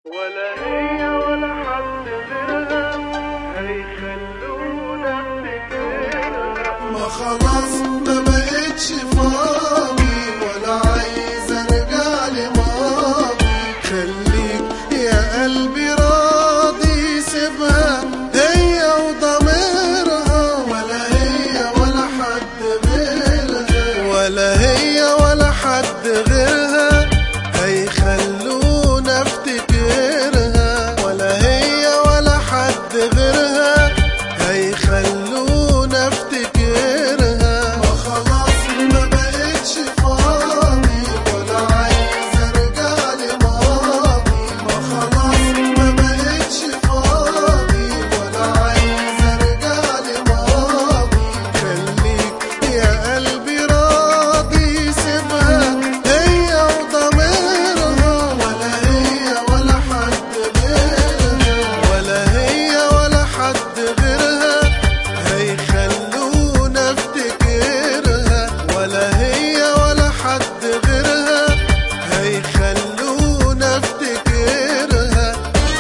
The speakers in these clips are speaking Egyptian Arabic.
ولا هي ولا حد غيرها هيخلونا نفتكرها ما خلاص ما بقتش فاضي ولا عايز ارجع لماضي خليك يا قلبي راضي سيبها هي وضميرها ولا هي ولا حد غيرها ولا هي ولا حد غيرها هيخلونا افتكرها ولا هي ولا حد غيرها هيخلونا افتكرها ما خلاص ما بقتش فاضي ولا عايز ارجع لماضي ما خلاص ما بقتش فاضي ولا عايز ارجع لماضي خليك يا قلبي راضي سيبها هي وضميرها ولا هي ولا حد غيرها ولا هي ولا حد غيرها هيخلونا افتكرها ولا هي ولا حد غيرها هيخلونا افتكرها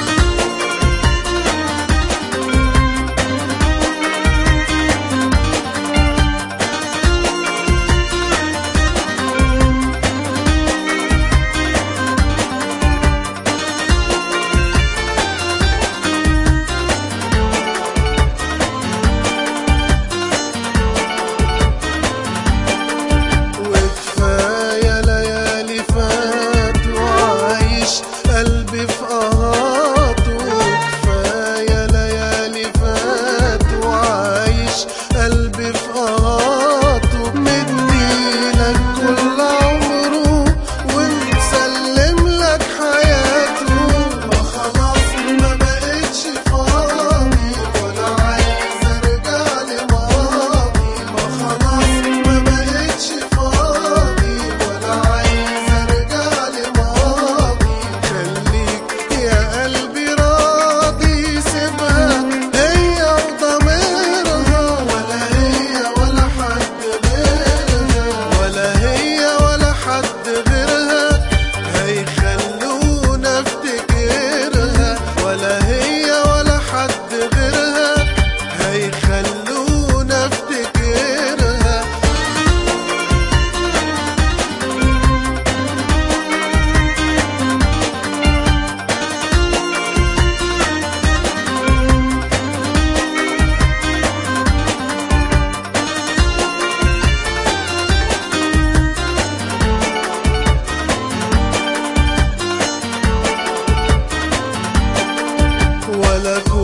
وكفاية ليالي فات وعايش قلبي في قهاته وكفاية ليالي فات وعايش قلبي في قهاته مديلك كل عمره ومسلم لك حياته ما خلاص ما بقتش فاضي ولا عايز ارجع لماضي ما خلاص ما بقتش فاضي ولا عايز ارجع لماضي خليك يا قلبي راضي سيبها هي وضميرها ولا هي ولا حد غيرها ولا هي ولا حد غيرها هيخلونا افتكرها ولا هي ولا حد غيرها هيخلونا افتكرها ولا كل